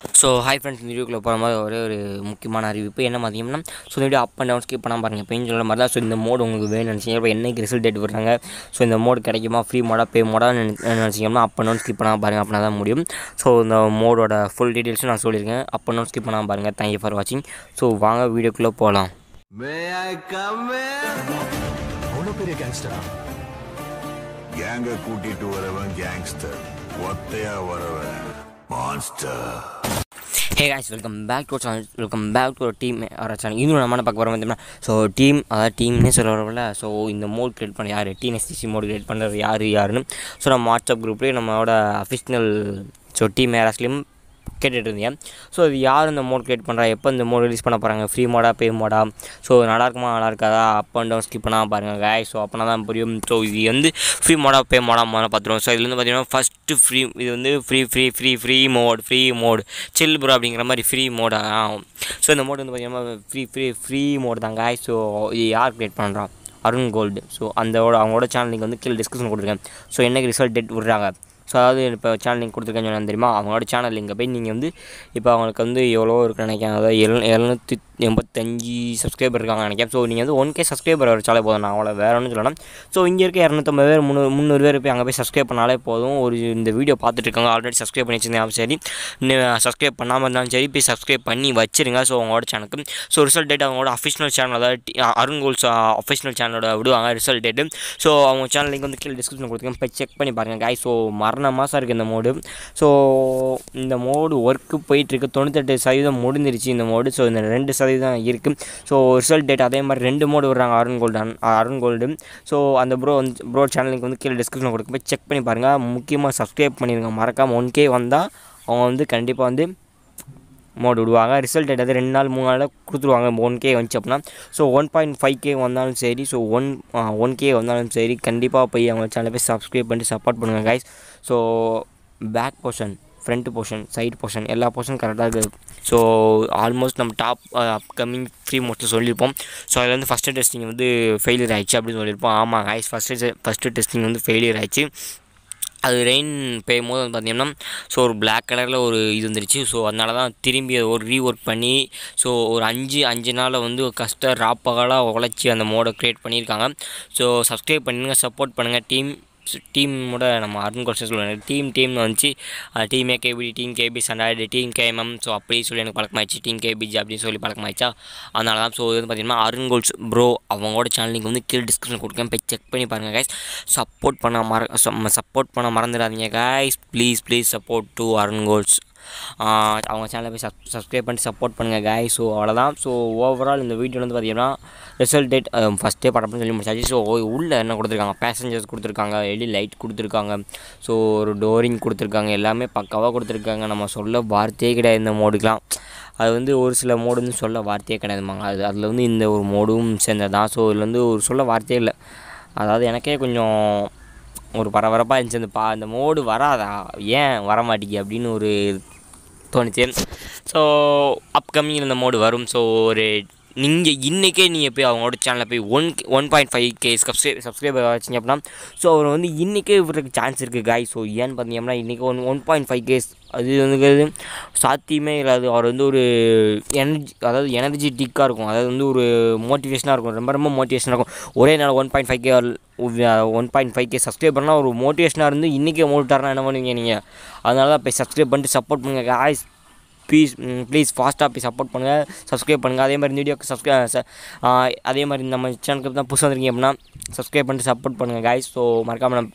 So hi friends இந்த வீடியோக்குள்ள போகிற மாதிரி ஒரே ஒரு முக்கியமான அறிவிப்பு என்ன பார்த்தீங்கன்னா ஸோ இந்த video up and down skip பண்ணாமல் பாருங்கள் இப்போ சொல்ல மாதிரி தான் ஸோ இந்த மோடு உங்களுக்கு வேணும்னு நினச்சிங்க இப்போ என்னைக்கு ரிசல்ட் டேட் விடுறாங்க ஸோ இந்த மோடு கிடைக்குமா ஃப்ரீ மோடாக பே மோடாக நினச்சிங்கன்னா அப் அண்ட் டவுன் ஸ்கிப் பண்ணாமல் பாருங்கள் அப்படின்னா தான் முடியும் ஸோ இந்த மோடோட ஃபுல் டீட்டெயில்ஸும் நான் சொல்லியிருக்கேன் அப் அண்ட் டவுன் ஸ்கிப் பண்ணாமல் பாருங்கள் தேங்க்யூ ஃபார் வாட்சிங் ஸோ வாங்க வீடியோக்குள்ளே போகலாம் May I come in? அவ்வளோ பெரிய கேங்ஸ்டரா கேங்க கூட்டிட்டு வரவன் கேங்ஸ்டர் ஒத்தையா வரவன் monster hey guys welcome back to channel welcome back to team R channel இன்னும் நம்ம என்ன பார்க்க போகிறோம் பார்த்தீங்கன்னா ஸோ டீம் அதாவது டீம்னே சொல்கிறவங்கள ஸோ இந்த மோட் கிரியேட் பண்ண யார் டிஎன்எஸ்டிசி மோட் கிரியேட் பண்ணுறது யார் யாருன்னு ஸோ நம்ம வாட்ஸ்அப் குரூப்லேயே நம்மளோட அஃபிஷனல் ஸோ டீம் யாராஸ்லேயும் கேட்டுட்டு இருந்தேன் ஸோ இது யார் இந்த மோட் கிரியேட் பண்ணுறா எப்போ இந்த மோட் ரிலீஸ் பண்ண போகிறாங்க ஃப்ரீ மோடா பே மோடா ஸோ நல்லா இருக்குமா நல்லா இருக்காதா அப் அண்ட் டவுன் ஸ்கிப் பண்ணால் பாருங்கள் காய் ஸோ அப்போனா தான் புரியும் ஸோ இது வந்து ஃப்ரீ மோடா பே மோடா முதல்ல பார்த்துருவோம் ஸோ இதுலேருந்து பார்த்தீங்கன்னா ஃபஸ்ட்டு ஃப்ரீ இது வந்து free free free free mode free mode chill bro அப்படிங்கிற மாதிரி ஃப்ரீ மோடா ஸோ இந்த மோட் வந்து பார்த்தீங்கன்னா ஃப்ரீ ஃப்ரீ ஃப்ரீ மோட் தான் காய் ஸோ இது யார் கிரியேட் பண்ணுறா அருண் கோல்டு ஸோ அந்தோட அவங்களோட சேனல் லிங்க் வந்து கீழே டிஸ்கிரிப்ஷன் கொடுத்துருக்கேன் ஸோ என்னைக்கு ரிசல்ட் டேட் விடுறாங்க ஸோ அதாவது இப்போ சேனல் லிங்க் கொடுத்துருக்கேன்னு சொன்னேன் தெரியுமா அவங்களோட சேனல் லிங்கை போய் நீங்கள் வந்து இப்போ அவங்களுக்கு வந்து எவ்வளோ இருக்குன்னு நினைக்கிறேன் அதாவது எழு எழுநூற்றி எண்பத்தஞ்சு சப்ஸ்கிரைபர் இருக்காங்க நினைக்கிறேன் ஸோ நீங்கள் வந்து ஒன் கே சப்ஸ்கிரைபர் வச்சாலே போதும் நான் அவ்வளோ வேறு ஒன்றும் சொல்லணும் ஸோ இங்கே இருக்க இரநூத்தம்பது பேர் முந்நூறு முந்நூறு பேர் போய் அங்கே போய் சப்ஸ்கிரைப் பண்ணாலே போதும் ஒரு இந்த வீடியோ பார்த்துட்டு இருக்காங்க ஆல்ரெடி சப்ஸ்கிரைப் பண்ணி வச்சிருந்தேன் சரி சப்ஸ்கிரைப் பண்ணாமல் இருந்தாலும் சரி போய் சப்ஸ்கிரைப் பண்ணி வச்சிருங்க ஸோ அவங்களோட சேனலுக்கு ஸோ ரிசல்ட் டேட் அவங்களோட அஃபிஷனல் சேனல் அதாவது டி- அருண் கோல்ஸ் அஃபிஷனல் சேனலோட விடுவாங்க ரிசல்ட் டேட்டு ஸோ அவங்க சேனல் லிங்க் வந்து கீழே டிஸ்கிரிப்ஷன் கொடுத்துருக்கேன் போய் செக் பண்ணி பாருங்கள் காய் ஸோ மரண மாதம் இருக்குது இந்த மோடு ஸோ இந்த மோடு ஒர்க்கு போயிட்டுருக்கு தொண்ணூத்தெட்டு சதவீதம் முடிஞ்சிருச்சு இந்த மோடு ஸோ இந்த ரெண்டு சதவீதம் இருக்குது ஸோ ரிசல்ட் டேட் அதே மாதிரி ரெண்டு மோடு விடுறாங்க Arun gold Arun gold so அந்த ப்ரோ வந்து ப்ரோ சேனல் லிங்க் வந்து கீழே டிஸ்கிரிப்ஷன் கொடுக்க போய் செக் பண்ணி பாருங்கள் முக்கியமாக சப்ஸ்கிரைப் பண்ணிடுங்க மறக்காமல் ஒன் கே வந்தால் அவங்க வந்து கண்டிப்பாக வந்து மோடு விடுவாங்க ரிசல்ட் எடுத்து ரெண்டு நாள் மூணு நாளில் கொடுத்துருவாங்க ஒன் கே வந்துச்சு அப்படின்னா so one point five K வந்தாலும் சரி ஸோ ஒன் ஒன் கே வந்தாலும் சரி கண்டிப்பாக போய் அவங்க சேனலை போய் சப்ஸ்கிரைப் பண்ணி சப்போர்ட் பண்ணுங்கள் guys so back portion front portion side portion எல்லா போர்ஷன் கரெக்டாக இருக்குது ஸோ ஆல்மோஸ்ட் நம்ம டாப் அப்கமிங் ஃப்ரீ மோஸ்ட்டில் சொல்லியிருப்போம் ஸோ அதில் வந்து ஃபஸ்ட்டு டெஸ்டிங் வந்து ஃபெயிலியர் ஆயிடுச்சு அப்படின்னு சொல்லியிருப்போம் ஆமாம் கைஸ் ஃபஸ்ட்டு ஃபஸ்ட்டு டெஸ்டிங் வந்து ஃபெயிலியர் ஆயிடுச்சு அது ரெயின் பெய்யும் போது வந்து பார்த்தீங்கன்னா ஸோ ஒரு பிளாக் கலரில் ஒரு இது வந்துருச்சு ஸோ அதனால தான் திரும்பி அதை ஒரு ரீஒர்க் பண்ணி ஸோ ஒரு அஞ்சு அஞ்சு நாளில் வந்து ஒரு கஷ்ட ராப்பகலாக உழைச்சி அந்த மோடை க்ரியேட் பண்ணியிருக்காங்க ஸோ சப்ஸ்கிரைப் பண்ணுங்கள் சப்போர்ட் பண்ணுங்கள் டீம் டீமோட நம்ம அருண் கோல்ஸ் சொல்லுவாங்க டீம் டீம்னு வந்துச்சு டீம் ஏகேபி டீம் கேபி சண்டாய்டு டீம் கேஎம்எம் ஸோ அப்படி சொல்லி எனக்கு பழக்கமாயிடுச்சு டீம் கேபிஜி அப்படின்னு சொல்லி பழக்கமாயிடுச்சா அதனால தான் ஸோ இது வந்து பார்த்தீங்கன்னா அருண் கோல்ஸ் ப்ரோ அவங்களோட சேனல் லிங்க் வந்து கீழே டிஸ்கிரிப்ஷன் கொடுக்கேன் போய் செக் பண்ணி பாருங்கள் கைஸ் சப்போர்ட் பண்ண மற சப்போர்ட் பண்ண மறந்துடாதீங்க guys please please support to Arun கோல்ஸ் அவங்க சேனலை போய் சப் சப்ஸ்கிரைப் பண்ணி சப்போர்ட் பண்ணுங்கள் காய் ஸோ அவ்வளோதான் ஸோ ஓவரால் இந்த வீடியோ வந்து பார்த்தீங்கன்னா ரிசல்ட் டேட் ஃபஸ்ட்டே படம்னு சொல்லி முடிச்சாச்சு ஸோ உள்ளே என்ன கொடுத்துருக்காங்க பேசஞ்சர்ஸ் கொடுத்துருக்காங்க எலி லைட் கொடுத்துருக்காங்க ஸோ ஒரு டோரிங் கொடுத்துருக்காங்க எல்லாமே பக்காவாக கொடுத்துருக்காங்க நம்ம சொல்ல வார்த்தையே கிடையாது இந்த மோடுக்கெலாம் அது வந்து ஒரு சில மோடு வந்து சொல்ல வார்த்தையே கிடையாதுமாங்க அது அதில் வந்து இந்த ஒரு மோடும் சேர்ந்ததான் ஸோ இதில் வந்து ஒரு சொல்ல வார்த்தையே இல்லை அதாவது எனக்கே கொஞ்சம் ஒரு பரபரப்பாக இருந்துச்சு அந்த பா அந்த மோடு வராதா ஏன் வர மாட்டேங்கி அப்படின்னு ஒரு தோணுச்சு ஸோ அப்கமிங் இந்த மோடு வரும் ஸோ ஒரு நீங்கள் இன்றைக்கே நீங்கள் போய் அவங்களோட சேனலில் போய் one one point five K சப்ஸ்கிரை சப்ஸ்கிரைபர் வச்சிங்க அப்படின்னா ஸோ அவர் வந்து இன்றைக்கே விடுறதுக்கு சான்ஸ் இருக்குது காய் ஸோ ஏன்னு பார்த்தீங்கன்னா இன்றைக்கி one one point five Ks அது வந்து சாத்தியமே இல்லாது அவர் வந்து ஒரு எனர்ஜி அதாவது எனர்ஜிட்டிக்காக இருக்கும் அதாவது வந்து ஒரு மோட்டிவேஷனாக இருக்கும் ரொம்ப ரொம்ப மோட்டிவேஷனாக இருக்கும் ஒரே நாள் one point five K one point five K சப்ஸ்கிரைபர்னால் ஒரு மோட்டிவேஷனாக இருந்து இன்றைக்கே மோட்டார்னா என்ன பண்ணுவீங்க நீங்கள் அதனால தான் போய் சப்ஸ்கிரைப் பண்ணிட்டு சப்போர்ட் பண்ணுங்கள் காய்ஸ் ப்ளீஸ் ப்ளீஸ் ஃபாஸ்ட்டாக போய் சப்போர்ட் பண்ணுங்கள் சப்ஸ்கிரைப் பண்ணுங்கள் அதே மாதிரி இந்த வீடியோக்கு சப்ஸ்கிரை அதே மாதிரி நம்ம சேனலுக்கு தான் புதுசாக வந்திருக்கீங்க அப்படின்னா சப்ஸ்கிரைப் பண்ணிட்டு சப்போர்ட் பண்ணுங்கள் காய்ஸ் ஸோ மறக்காமல்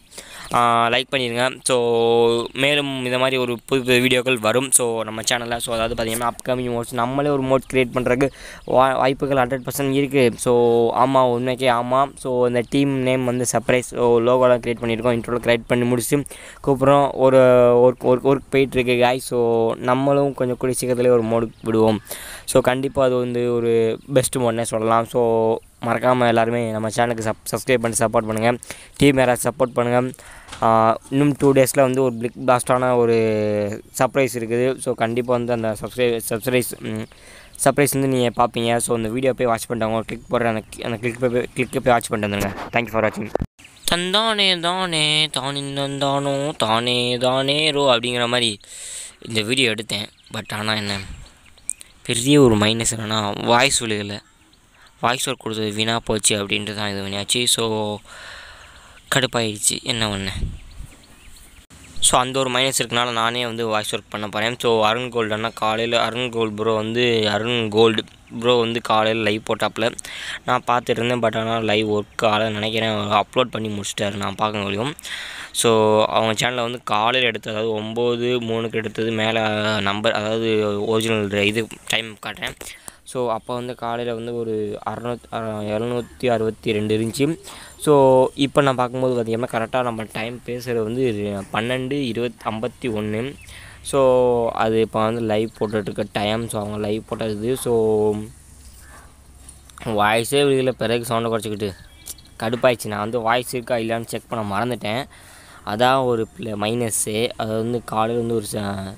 லைக் பண்ணிடுங்க ஸோ மேலும் இந்த மாதிரி ஒரு புது புது வீடியோக்கள் வரும் ஸோ நம்ம சேனலில் ஸோ அதாவது பார்த்தீங்கன்னா அப்கமிங் மோட்ஸ் நம்மளே ஒரு மோட் க்ரியேட் பண்ணுறதுக்கு வா வாய்ப்புகள் ஹண்ட்ரட் பர்சன்ட் இருக்குது ஸோ ஆமாம் உண்மைக்கே ஆமாம் ஸோ இந்த டீம் நேம் வந்து சர்ப்ரைஸ் ஸோ லோகோலாம் க்ரியேட் பண்ணியிருக்கோம் இன்ட்ரோவில் க்ரியேட் பண்ணி முடிச்சு கூப்பிட்றோம் ஒரு ஒர்க் ஒர்க் ஒர்க் போயிட்டுருக்கு காய் ஸோ நம்மளும் கொஞ்சம் கூடிய சீக்கிரத்துலேயே ஒரு மோடு விடுவோம் ஸோ கண்டிப்பாக அது வந்து ஒரு பெஸ்ட் மோட்னே சொல்லலாம் ஸோ மறக்காமல் எல்லாருமே நம்ம சேனலுக்கு சப் சப்ஸ்கிரைப் பண்ணி சப்போர்ட் பண்ணுங்கள் டீம் யாராவது சப்போர்ட் பண்ணுங்கள் இன்னும் டூ டேஸில் வந்து ஒரு பிக் பிளாஸ்டான ஒரு சர்ப்ரைஸ் இருக்குது ஸோ கண்டிப்பாக வந்து அந்த சப்ஸ்கிரை சப்ஸ்கிரைஸ் சர்ப்ரைஸ் வந்து நீங்கள் பார்ப்பீங்க ஸோ இந்த வீடியோ போய் வாட்ச் பண்ணிட்டாங்க கிளிக் போடுற அந்த அந்த கிளிக் போய் கிளிக்கை போய் வாட்ச் பண்ணிட்டு வந்துருங்க தேங்க்யூ ஃபார் வாட்சிங் தந்தானே தானே தானின் தானோ தானே தானே ரோ அப்படிங்கிற மாதிரி இந்த வீடியோ எடுத்தேன் பட் ஆனால் என்ன பெரிய ஒரு மைனஸ் என்னென்னா வாய்ஸ் விழுகலை வாய்ஸ் ஒர்க் கொடுத்தது வீணாக போச்சு அப்படின்ட்டு தான் இது பண்ணியாச்சு ஸோ கடுப்பாயிடுச்சு என்ன ஒன்று ஸோ அந்த ஒரு மைனஸ் இருக்கனால நானே வந்து வாய்ஸ் ஒர்க் பண்ண போகிறேன் ஸோ அருண் கோல்டு அண்ணா காலையில் அருண் கோல்டு ப்ரோ வந்து அருண் கோல்டு ப்ரோ வந்து காலையில் லைவ் போட்டாப்பில் நான் பார்த்துட்டு இருந்தேன் பட் ஆனால் லைவ் ஒர்க் ஆகலை நினைக்கிறேன் அப்லோட் பண்ணி முடிச்சிட்டாரு நான் பார்க்க முடியும் ஸோ அவங்க சேனலில் வந்து காலையில் எடுத்தது அதாவது ஒம்பது மூணுக்கு எடுத்தது மேலே நம்பர் அதாவது ஒரிஜினல் இது டைம் காட்டுறேன் ஸோ அப்போ வந்து காலையில் வந்து ஒரு அறநூத் எழுநூற்றி அறுபத்தி ரெண்டு இருந்துச்சு ஸோ இப்போ நான் பார்க்கும்போது பார்த்திங்கன்னா கரெக்டாக நம்ம டைம் பேசுகிறது வந்து இரு- பன்னெண்டு இருபத் ஐம்பத்தி ஒன்று ஸோ அது இப்போ வந்து லைவ் போட்டுட்ருக்க டைம் ஸோ அவங்க லைவ் போட்டது ஸோ வாய்ஸே வெளியில் பிறகு சவுண்டை குறைச்சிக்கிட்டு கடுப்பாயிடுச்சு நான் வந்து வாய்ஸ் இருக்கா இல்லையான்னு செக் பண்ண மறந்துட்டேன் அதான் ஒரு மைனஸ்ஸு அது வந்து காலையில் வந்து ஒரு ச-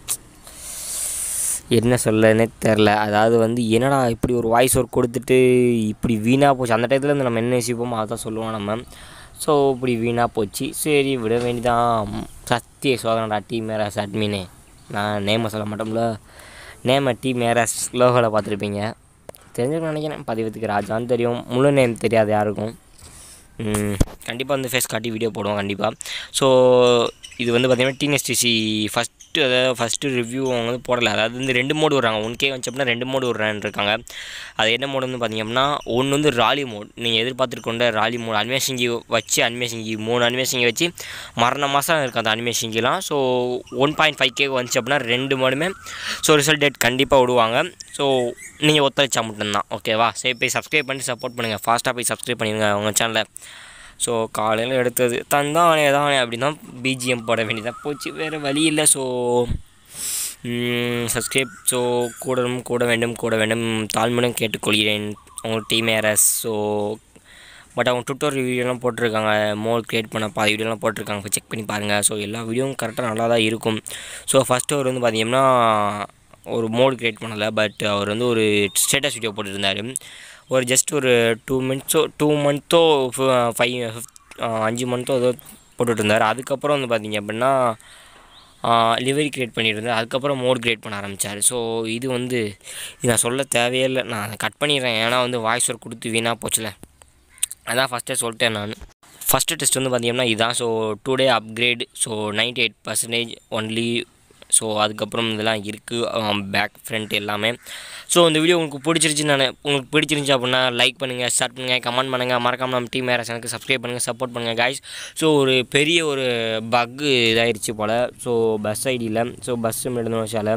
என்ன சொல்லனே தெரில அதாவது வந்து என்னடா இப்படி ஒரு வாய்ஸ் ஒர்க் கொடுத்துட்டு இப்படி வீணாக போச்சு அந்த டயத்தில் இருந்து நம்ம என்ன யோசிப்போமோ அதான் சொல்லுவோம் நம்ம ஸோ இப்படி வீணாக போச்சு சரி விட வேண்டியதான் சத்திய சோதனடா டீ மேராஸ் அட்மினே நான் நேமை சொல்ல மாட்டோம்ல நேமை டீ மேராஸ் லோகோவில் பார்த்துருப்பீங்க தெரிஞ்சுக்கணும்னு நினைக்கிறேன் பதிவத்துக்கு ராஜான்னு தெரியும் முழு நேம் தெரியாது யாருக்கும் கண்டிப்பாக வந்து ஃபேஸ் காட்டி வீடியோ போடுவோம் கண்டிப்பாக ஸோ இது வந்து பார்த்திங்கன்னா டிஎன்எஸ்டிசி ஃபஸ்ட்டு அதாவது ஃபஸ்ட்டு ரிவ்யூ அவங்க வந்து போடலை அதாவது வந்து ரெண்டு மோடு விட்றாங்க ஒன் கே வந்துச்சு அப்படின்னா ரெண்டு மோடு விட்றான்னு இருக்காங்க அது என்ன மோடு வந்து பார்த்திங்க அப்படின்னா ஒன்று வந்து ராலி மோட் நீங்கள் எதிர்பார்த்துருக்கொண்ட ராலி மோட் அனிமேஷிங்கி வச்சு அனிமேஷிங்கி மூணு அனிமேஷிங்கி வச்சு மரண மாதம் இருக்குது அந்த அனிமேஷிங்கிலாம் so one point five K வந்துச்சு அப்படின்னா ரெண்டு மோடுமே ஸோ ரிசல்ட் டேட் கண்டிப்பாக விடுவாங்க ஸோ நீங்கள் ஒத்துழைச்சா மட்டும்தான் ஓகேவா சரி போய் சப்ஸ்கிரைப் பண்ணி சப்போர்ட் பண்ணுங்கள் ஃபாஸ்ட்டாக போய் சப்ஸ்கிரைப் பண்ணிடுங்க உங்கள் சேனலை ஸோ காலையில் எடுத்தது தந்தானே தானே அப்படி தான் பிஜிஎம் போட வேண்டியதாக போச்சு வேறு வழி இல்லை ஸோ சப்ஸ்கிரைப் ஸோ கூடவும் கூட வேண்டும் கூட வேண்டும் தாழ்மையுடன் கேட்டுக்கொள்கிறேன் உங்கள் டீம் ஏரஸ் ஸோ பட் அவங்க டுட்டோரியல் வீடியோலாம் போட்டிருக்காங்க மோட் கிரியேட் பண்ண பாதி வீடியோலாம் போட்டிருக்காங்க போய் செக் பண்ணி பாருங்கள் ஸோ எல்லா வீடியோவும் கரெக்டாக நல்லா தான் இருக்கும் ஸோ ஃபஸ்ட்டு அவர் வந்து பார்த்தீங்கன்னா ஒரு மோட் கிரியேட் பண்ணலை பட் அவர் வந்து ஒரு ஸ்டேட்டஸ் வீடியோ போட்டுருந்தார் ஒரு ஜஸ்ட் ஒரு டூ மந்த்ஸோ டூ மந்த்தோ ஃபைவ் அஞ்சு மந்த்தோ ஏதோ போட்டுட்டு இருந்தார் அதுக்கப்புறம் வந்து பார்த்தீங்க அப்படின்னா லிவரி கிரியேட் பண்ணியிருந்தார் அதுக்கப்புறம் மோட் கிரியேட் பண்ண ஆரம்பித்தார் ஸோ இது வந்து இது நான் சொல்ல தேவையே இல்லை நான் கட் பண்ணிடுறேன் ஏன்னா வந்து வாய்ஸ் ஒர்க் கொடுத்து வீணாக போச்சுல அதான் ஃபஸ்ட்டே சொல்லிட்டேன் நான் ஃபஸ்ட்டு டெஸ்ட் வந்து பார்த்தீங்கன்னா இதுதான் so today upgrade so ninety eight percentage only so அதுக்கப்புறம் இதெல்லாம் இருக்குது பேக் ஃப்ரண்ட் எல்லாமே ஸோ இந்த வீடியோ உங்களுக்கு பிடிச்சிருச்சு நான் உங்களுக்கு பிடிச்சிருந்துச்சு அப்படின்னா லைக் பண்ணுங்கள் ஷேர் பண்ணுங்கள் கமெண்ட் பண்ணுங்கள் மறக்காமல் நம்ம டீம் வேறு சேனலுக்கு சப்ஸ்கிரைப் பண்ணுங்கள் சப்போர்ட் பண்ணுங்கள் guys ஸோ ஒரு பெரிய ஒரு பக்கு இதாயிருச்சு போல் ஸோ பஸ் ஐடியில் ஸோ பஸ்ஸு மெடுந்தோஷால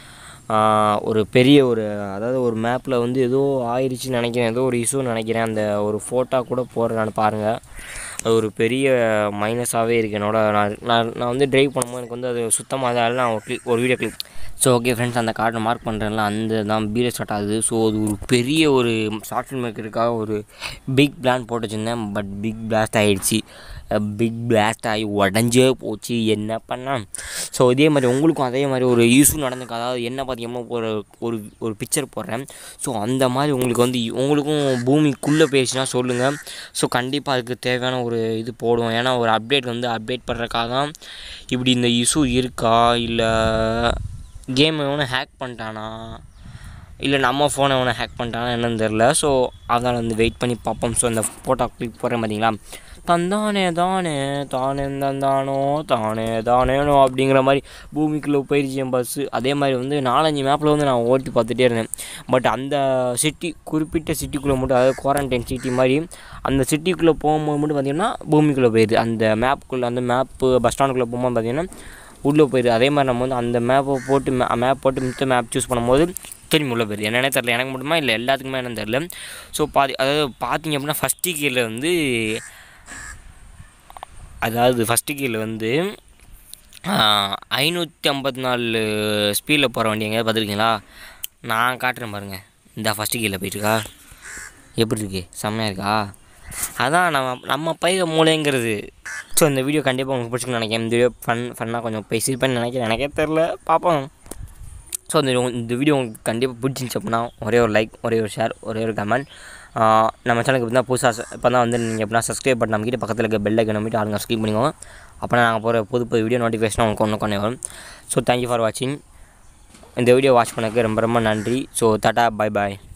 ஒரு பெரிய ஒரு அதாவது ஒரு மேப்பில் வந்து ஏதோ ஆயிடுச்சுன்னு நினைக்கிறேன் ஏதோ ஒரு இஷ்யூ நினைக்கிறேன் அந்த ஒரு ஃபோட்டோ கூட போடுறேன்னு பாருங்கள் அது ஒரு பெரிய மைனஸாகவே இருக்குது என்னோட நான் நான் நான் வந்து டிரைவ் பண்ணும்போது எனக்கு வந்து அது சுத்தமாக அதால் நான் ஒரு clip- ஒரு video click so okay friends அந்த கார்டை மார்க் பண்ணுறேன்ல அந்த தான் பீல ஸ்டார்ட் ஆகுது ஸோ அது ஒரு பெரிய ஒரு ஷார்ட் ஃபில்ம் மேக்கருக்காக ஒரு பிக் பிளான் போட்டு வச்சுருந்தேன் பட் பிக் பிளாஸ்ட் ஆகிடுச்சு பிக் பிளாஸ்ட் ஆகி உடஞ்சே போச்சு என்ன பண்ணேன் ஸோ இதே மாதிரி உங்களுக்கும் அதே மாதிரி ஒரு இஷ்யூ நடந்திருக்கு அதாவது என்ன பார்த்தீங்கன்னா ஒரு ஒரு ஒரு பிக்சர் போடுறேன் ஸோ அந்த மாதிரி உங்களுக்கு வந்து உங்களுக்கும் பூமிக்குள்ளே போயிடுச்சுன்னா சொல்லுங்கள் ஸோ கண்டிப்பாக அதுக்கு தேவையான ஒரு இது போடுவோம் ஏன்னா ஒரு அப்டேட் வந்து அப்டேட் பண்ணுறக்காக தான் இப்படி இந்த இஷ்யூ இருக்கா இல்லை கேம் எவனை ஹேக் பண்ணிட்டானா இல்லை நம்ம ஃபோனை எவனை ஹேக் பண்ணிட்டானா என்னன்னு தெரில ஸோ அதனால் வந்து வெயிட் பண்ணி பார்ப்போம் ஸோ அந்த ஃபோட்டோ கிளிக் போடுறேன் பார்த்தீங்களா தந்தானே தானே தானே தந்தானோ தானே தானேனோ அப்படிங்கிற மாதிரி பூமிக்குள்ளே போயிடுச்சு என் பஸ்ஸு அதே மாதிரி வந்து நாலஞ்சு மேப்பில் வந்து நான் ஓட்டி பார்த்துட்டே இருந்தேன் பட் அந்த சிட்டி குறிப்பிட்ட சிட்டிக்குள்ளே மட்டும் அதாவது குவாரண்டைன் சிட்டி மாதிரி அந்த சிட்டிக்குள்ளே போகும்போது மட்டும் பார்த்திங்கன்னா பூமிக்குள்ளே போயிடுது அந்த மேப்புக்குள்ளே அந்த மேப்பு பஸ் ஸ்டாண்டுக்குள்ளே போகும்போது பார்த்திங்கன்னா உள்ளே போயிடுது அதே மாதிரி நம்ம வந்து அந்த மேப்பை போட்டு மே மேப் போட்டு மித்த மேப் சூஸ் பண்ணும்போது திரும்பி உள்ளே போயிடுது என்னன்னே தெரில எனக்கு மட்டுமா இல்லை எல்லாத்துக்குமே என்னன்னு தெரில ஸோ பாதி அதாவது பார்த்தீங்க அப்படின்னா ஃபஸ்ட்டு கீழே வந்து அதாவது ஃபஸ்ட்டு கீழே வந்து ஐநூற்றி ஐம்பத்தி நாலு ஸ்பீடில் போகிற வண்டி எங்கேயாவது பார்த்துருக்கீங்களா நான் காட்டுறேன் பாருங்கள் இந்த ஃபஸ்ட்டு கீழே போயிட்டுருக்கா எப்படி இருக்கு செம்மையாக இருக்கா அதான் நம்ம நம்ம பயிர மூளைங்கிறது ஸோ இந்த வீடியோ கண்டிப்பாக உங்களுக்கு பிடிச்சிக்கணும்னு நினைக்கிறேன் இந்த வீடியோ ஃபன் ஃபன்னாக கொஞ்சம் பேசியிருப்பேன்னு நினைக்கிறேன் எனக்கே தெரில பார்ப்போம் ஸோ இந்த இந்த வீடியோ உங்களுக்கு கண்டிப்பாக பிடிச்சிருந்துச்சு அப்படின்னா ஒரே ஒரு லைக் ஒரே ஒரு ஷேர் ஒரே ஒரு கமெண்ட் நம்ம சேனலுக்கு இப்போ தான் புதுசாக இப்போ தான் வந்து நீங்கள் எப்படின்னா சப்ஸ்கிரைப் பண்ண நம்மக்கிட்ட பக்கத்தில் இருக்க பெல் ஐக்கன் நம்பிட்டு ஆளுங்க சப்ஸ்கிரைப் பண்ணிக்கோங்க அப்போ நாங்கள் போகிற புது புது வீடியோ நோட்டிஃபிகேஷன் உங்களுக்கு ஒன்று கொண்டு வரும் ஸோ தேங்க்யூ ஃபார் வாட்சிங் இந்த வீடியோ வாட்ச் பண்ணதுக்கு ரொம்ப ரொம்ப நன்றி ஸோ டாட்டா பை பாய்